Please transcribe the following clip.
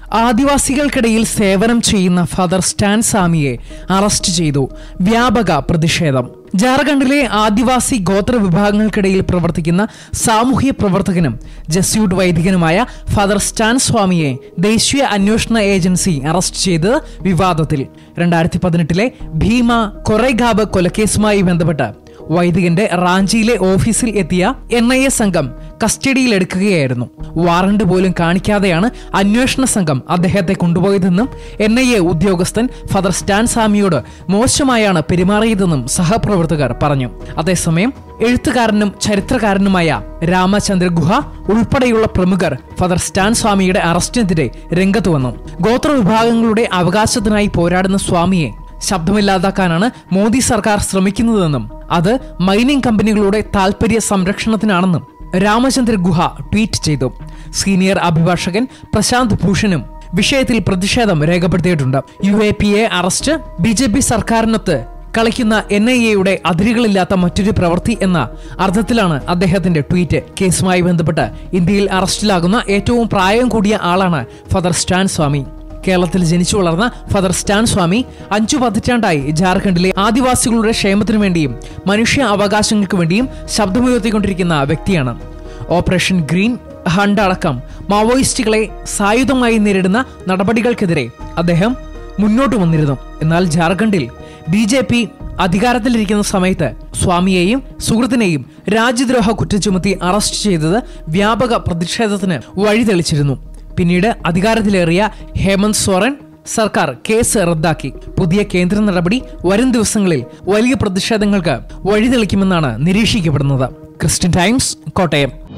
ആദിവാസികൾക്കിടയിൽ സേവനം ചെയ്യുന്ന father Stan സാമിയെ arrest ചെയ്തു വ്യാപക പ്രതിഷേധം ജാർഖണ്ഡിലെ ആദിവാസി ഗോത്ര വിഭാഗങ്ങൾക്കിടയിൽ പ്രവർത്തിക്കുന്ന സാമൂഹ്യ പ്രവർത്തകനും ജസ്യൂട്ട് വൈദികനുമായ ഫാദർ സ്റ്റാൻ സ്വാമിയെ ദേശീയ അന്വേഷണ ഏജൻസി അറസ്റ്റ് ചെയ്തത് വിവാദത്തിൽ രണ്ടായിരത്തി പതിനെട്ടിലെ ഭീമ കൊറൈഗാബ് കൊലക്കേസുമായി ബന്ധപ്പെട്ട് വൈദികന്റെ റാഞ്ചിയിലെ ഓഫീസിൽ എത്തിയ എൻ ഐ എ സംഘം കസ്റ്റഡിയിലെടുക്കുകയായിരുന്നു വാറണ്ട് പോലും കാണിക്കാതെയാണ് അന്വേഷണ സംഘം അദ്ദേഹത്തെ കൊണ്ടുപോയതെന്നും എൻ ഐ എ ഉദ്യോഗസ്ഥൻ ഫാദർ സ്റ്റാൻ സാമിയോട് മോശമായാണ് പെരുമാറിയതെന്നും സഹപ്രവർത്തകർ പറഞ്ഞു അതേസമയം എഴുത്തുകാരനും ചരിത്രകാരനുമായ രാമചന്ദ്ര ഗുഹ ഉൾപ്പെടെയുള്ള പ്രമുഖർ ഫാദർ സ്റ്റാൻ സ്വാമിയുടെ അറസ്റ്റിനെതിരെ രംഗത്ത് വന്നു ഗോത്ര വിഭാഗങ്ങളുടെ അവകാശത്തിനായി പോരാടുന്ന സ്വാമിയെ ശബ്ദമില്ലാതാക്കാനാണ് മോദി സർക്കാർ ശ്രമിക്കുന്നതെന്നും അത് മൈനിങ് കമ്പനികളുടെ താൽപര്യ സംരക്ഷണത്തിനാണെന്നും രാമചന്ദ്ര ഗുഹ ട്വീറ്റ് ചെയ്തു സീനിയർ അഭിഭാഷകൻ പ്രശാന്ത് ഭൂഷണും വിഷയത്തിൽ പ്രതിഷേധം രേഖപ്പെടുത്തിയിട്ടുണ്ട് U A P A arrest B J P സർക്കാരിനൊത്ത് കളിക്കുന്ന എൻ ഐ എയുടെ അതിരുകളില്ലാത്ത മറ്റൊരു പ്രവൃത്തി എന്ന അർത്ഥത്തിലാണ് അദ്ദേഹത്തിന്റെ ട്വീറ്റ് കേസുമായി ബന്ധപ്പെട്ട് ഇന്ത്യയിൽ അറസ്റ്റിലാകുന്ന ഏറ്റവും പ്രായം കൂടിയ ആളാണ് ഫാദർ സ്റ്റാൻ സ്വാമി കേരളത്തിൽ ജനിച്ചു വളർന്ന ഫാദർ സ്റ്റാൻ സ്വാമി അഞ്ചു പതിറ്റാണ്ടായി ജാർഖണ്ഡിലെ ആദിവാസികളുടെ ക്ഷേമത്തിനു വേണ്ടിയും മനുഷ്യ അവകാശങ്ങൾക്ക് വേണ്ടിയും ശബ്ദമുയർത്തിക്കൊണ്ടിരിക്കുന്ന വ്യക്തിയാണ് ഓപ്പറേഷൻ ഗ്രീൻ ഹണ്ട് അടക്കം മാവോയിസ്റ്റുകളെ സായുധമായി നേരിടുന്ന നടപടികൾക്കെതിരെ അദ്ദേഹം മുന്നോട്ട് വന്നിരുന്നു എന്നാൽ ജാർഖണ്ഡിൽ ബി ജെ പി അധികാരത്തിലിരിക്കുന്ന സമയത്ത് സ്വാമിയെയും സുഹൃത്തിനെയും രാജ്യദ്രോഹ കുറ്റം ചുമത്തി അറസ്റ്റ് ചെയ്തത് വ്യാപക പ്രതിഷേധത്തിന് വഴിതെളിച്ചിരുന്നു പിന്നീട് അധികാരത്തിലേറിയ ഹേമന്ത് സോറൻ സർക്കാർ കേസ് റദ്ദാക്കി പുതിയ കേന്ദ്ര നടപടി വരും ദിവസങ്ങളിൽ വലിയ പ്രതിഷേധങ്ങൾക്ക് വഴിതെളിക്കുമെന്നാണ് നിരീക്ഷിക്കപ്പെടുന്നത് ക്രിസ്ത്യൻ ടൈംസ് കോട്ടയം